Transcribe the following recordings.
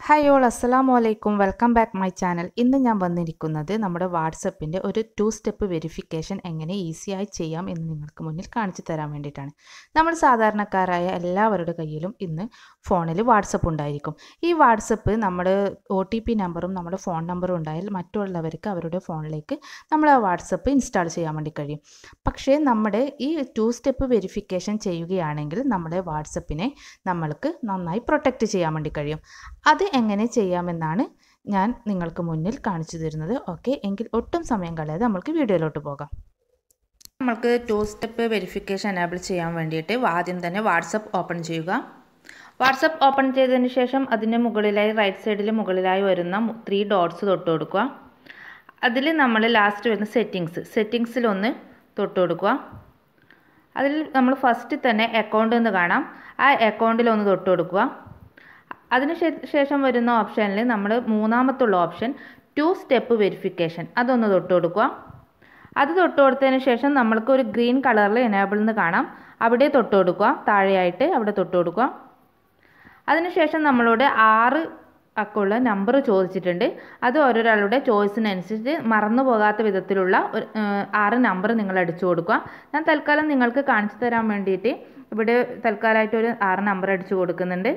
hi all അസ്സലാമു അലൈക്കും welcome back my channel ഇന്ന് ഞാൻ വന്നിരിക്കുന്നത് നമ്മുടെ വാട്സപ്പിൻ്റെ ഒരു ടു സ്റ്റെപ്പ് വെരിഫിക്കേഷൻ എങ്ങനെ ഈസിയായി ചെയ്യാം എന്ന് നിങ്ങൾക്ക് മുന്നിൽ കാണിച്ചു തരാൻ വേണ്ടിയിട്ടാണ് നമ്മൾ സാധാരണക്കാരായ എല്ലാവരുടെ കയ്യിലും ഇന്ന് ഫോണിൽ വാട്സപ്പ് ഉണ്ടായിരിക്കും ഈ വാട്സപ്പ് നമ്മുടെ ഒ ടി പി നമ്പറും നമ്മുടെ ഫോൺ നമ്പറും ഉണ്ടായാൽ മറ്റുള്ളവർക്ക് അവരുടെ ഫോണിലേക്ക് നമ്മൾ ആ വാട്സപ്പ് ഇൻസ്റ്റാൾ ചെയ്യാൻ വേണ്ടി കഴിയും പക്ഷേ നമ്മുടെ ഈ ടു സ്റ്റെപ്പ് വെരിഫിക്കേഷൻ ചെയ്യുകയാണെങ്കിൽ നമ്മുടെ വാട്സപ്പിനെ നമ്മൾക്ക് നന്നായി പ്രൊട്ടക്റ്റ് ചെയ്യാൻ വേണ്ടി കഴിയും അത് എങ്ങനെ ചെയ്യാമെന്നാണ് ഞാൻ നിങ്ങൾക്ക് മുന്നിൽ കാണിച്ചു തരുന്നത് ഓക്കെ എങ്കിൽ ഒട്ടും സമയം കളയാതെ നമ്മൾക്ക് വീഡിയോയിലോട്ട് പോകാം നമ്മൾക്ക് ടു സ്റ്റെപ്പ് വെരിഫിക്കേഷൻ എനേബിൾ ചെയ്യാൻ വേണ്ടിയിട്ട് ആദ്യം തന്നെ വാട്സപ്പ് ഓപ്പൺ ചെയ്യുക വാട്സപ്പ് ഓപ്പൺ ചെയ്തതിന് ശേഷം അതിൻ്റെ മുകളിലായി റൈറ്റ് സൈഡിൽ മുകളിലായി വരുന്ന ത്രീ ഡോട്ട്സ് തൊട്ട് കൊടുക്കുക അതിൽ നമ്മൾ ലാസ്റ്റ് വരുന്ന സെറ്റിങ്സ് സെറ്റിങ്സിലൊന്ന് തൊട്ട് കൊടുക്കുക അതിൽ നമ്മൾ ഫസ്റ്റ് തന്നെ അക്കൗണ്ട് എന്ന് കാണാം ആ അക്കൗണ്ടിലൊന്ന് തൊട്ട് കൊടുക്കുക അതിന് ശേഷം വരുന്ന ഓപ്ഷനിൽ നമ്മൾ മൂന്നാമത്തുള്ള ഓപ്ഷൻ ടു സ്റ്റെപ്പ് വെരിഫിക്കേഷൻ അതൊന്ന് തൊട്ട് കൊടുക്കുക അത് തൊട്ട് കൊടുത്തതിന് ശേഷം നമ്മൾക്ക് ഒരു ഗ്രീൻ കളറിൽ എനേബിൾ എന്ന് കാണാം അവിടെ തൊട്ട് കൊടുക്കുക താഴെയായിട്ട് അവിടെ തൊട്ട് കൊടുക്കുക അതിനുശേഷം നമ്മളോട് ആറ് അക്കുള്ള നമ്പർ ചോദിച്ചിട്ടുണ്ട് അത് ഓരോരാളുടെ ചോയ്സിനനുസരിച്ച് മറന്നു പോകാത്ത വിധത്തിലുള്ള ഒരു ആറ് നമ്പർ നിങ്ങൾ അടിച്ചു കൊടുക്കുക ഞാൻ തൽക്കാലം നിങ്ങൾക്ക് കാണിച്ചു തരാൻ വേണ്ടിയിട്ട് ഇവിടെ തൽക്കാലമായിട്ട് ഒരു ആറ് നമ്പർ അടിച്ചു കൊടുക്കുന്നുണ്ട്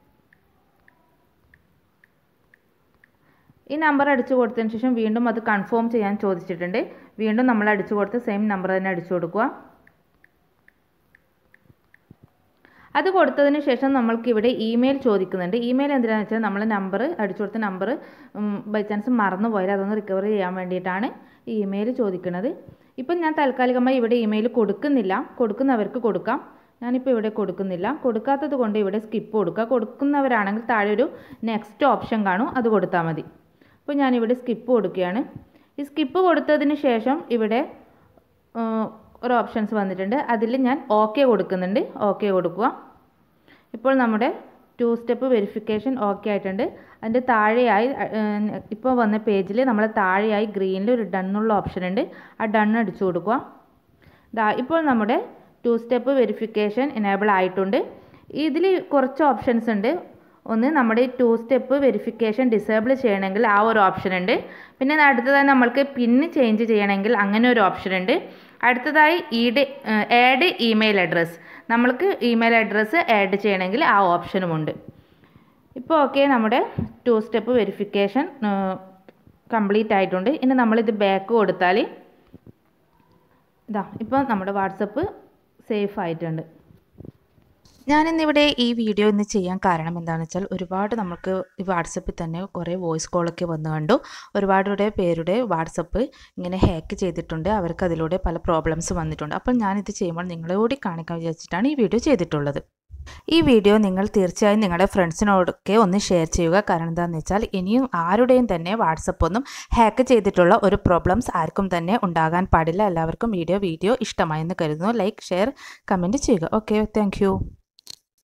ഈ നമ്പർ അടിച്ചു കൊടുത്തതിന് ശേഷം വീണ്ടും അത് കൺഫേം ചെയ്യാൻ ചോദിച്ചിട്ടുണ്ട് വീണ്ടും നമ്മൾ അടിച്ചു കൊടുത്ത് സെയിം നമ്പർ തന്നെ അടിച്ചു കൊടുക്കുക അത് കൊടുത്തതിന് ശേഷം നമ്മൾക്ക് ഇവിടെ ഇമെയിൽ ചോദിക്കുന്നുണ്ട് ഇമെയിൽ എന്തിനാണെന്ന് വെച്ചാൽ നമ്മൾ നമ്പർ അടിച്ചു കൊടുത്ത നമ്പർ ബൈ ചാൻസ് മറന്നു പോയാൽ അതൊന്ന് റിക്കവർ ചെയ്യാൻ വേണ്ടിയിട്ടാണ് ഈ ഇമെയിൽ ചോദിക്കുന്നത് ഇപ്പം ഞാൻ താൽക്കാലികമായി ഇവിടെ ഇമെയിൽ കൊടുക്കുന്നില്ല കൊടുക്കുന്നവർക്ക് കൊടുക്കാം ഞാനിപ്പോൾ ഇവിടെ കൊടുക്കുന്നില്ല കൊടുക്കാത്തത് കൊണ്ട് ഇവിടെ സ്കിപ്പ് കൊടുക്കുക കൊടുക്കുന്നവരാണെങ്കിൽ താഴെ ഒരു നെക്സ്റ്റ് ഓപ്ഷൻ കാണും അത് കൊടുത്താൽ മതി അപ്പോൾ ഞാനിവിടെ സ്കിപ്പ് കൊടുക്കുകയാണ് ഈ സ്കിപ്പ് കൊടുത്തതിന് ശേഷം ഇവിടെ ഒരു ഓപ്ഷൻസ് വന്നിട്ടുണ്ട് അതിൽ ഞാൻ ഓക്കെ കൊടുക്കുന്നുണ്ട് ഓക്കെ കൊടുക്കുക ഇപ്പോൾ നമ്മുടെ ടു സ്റ്റെപ്പ് വെരിഫിക്കേഷൻ ഓക്കെ ആയിട്ടുണ്ട് അതിൻ്റെ താഴെയായി ഇപ്പോൾ വന്ന പേജിൽ നമ്മൾ താഴെയായി ഗ്രീനിൽ ഒരു ഡണ്നുള്ള ഓപ്ഷൻ ഉണ്ട് ആ ഡൺ അടിച്ചു കൊടുക്കുക ദാ ഇപ്പോൾ നമ്മുടെ ടു സ്റ്റെപ്പ് വെരിഫിക്കേഷൻ എനേബിൾ ആയിട്ടുണ്ട് ഇതിൽ കുറച്ച് ഓപ്ഷൻസ് ഉണ്ട് ഒന്ന് നമ്മുടെ ഈ ടു സ്റ്റെപ്പ് വെരിഫിക്കേഷൻ ഡിസേബിൾ ചെയ്യണമെങ്കിൽ ആ ഒരു ഓപ്ഷൻ ഉണ്ട് പിന്നെ അടുത്തതായി നമ്മൾക്ക് പിന്ന് ചേഞ്ച് ചെയ്യണമെങ്കിൽ അങ്ങനെ ഒരു ഓപ്ഷൻ ഉണ്ട് അടുത്തതായി ഈഡ് ആഡ് ഇമെയിൽ അഡ്രസ്സ് നമ്മൾക്ക് ഇമെയിൽ അഡ്രസ്സ് ആഡ് ചെയ്യണമെങ്കിൽ ആ ഓപ്ഷനുമുണ്ട് ഇപ്പോൾ ഓക്കെ നമ്മുടെ ടു സ്റ്റെപ്പ് വെരിഫിക്കേഷൻ കംപ്ലീറ്റ് ആയിട്ടുണ്ട് ഇനി നമ്മളിത് ബാക്ക് കൊടുത്താൽ ഇതാ ഇപ്പോൾ നമ്മുടെ വാട്സപ്പ് സേഫ് ആയിട്ടുണ്ട് ഞാനിന്നിവിടെ ഈ വീഡിയോ ഇന്ന് ചെയ്യാൻ കാരണം എന്താണെന്ന് വെച്ചാൽ ഒരുപാട് നമുക്ക് ഈ വാട്സപ്പിൽ തന്നെ കുറേ വോയിസ് കോളൊക്കെ വന്നു കണ്ടു ഒരുപാടുടെ പേരുടെ വാട്സപ്പ് ഇങ്ങനെ ഹാക്ക് ചെയ്തിട്ടുണ്ട് അവർക്ക് അതിലൂടെ പല പ്രോബ്ലംസ് വന്നിട്ടുണ്ട് അപ്പോൾ ഞാനിത് ചെയ്യുമ്പോൾ നിങ്ങളോട് കാണിക്കാൻ വിചാരിച്ചിട്ടാണ് ഈ വീഡിയോ ചെയ്തിട്ടുള്ളത് ഈ വീഡിയോ നിങ്ങൾ തീർച്ചയായും നിങ്ങളുടെ ഫ്രണ്ട്സിനോടൊക്കെ ഒന്ന് ഷെയർ ചെയ്യുക കാരണം എന്താണെന്ന് വെച്ചാൽ ഇനിയും ആരുടെയും തന്നെ വാട്സപ്പ് ഒന്നും ഹാക്ക് ചെയ്തിട്ടുള്ള ഒരു പ്രോബ്ലംസ് ആർക്കും തന്നെ ഉണ്ടാകാൻ പാടില്ല എല്ലാവർക്കും വീഡിയോ വീഡിയോ ഇഷ്ടമായെന്ന് കരുതുന്നു ലൈക്ക് ഷെയർ കമൻറ്റ് ചെയ്യുക ഓക്കെ താങ്ക്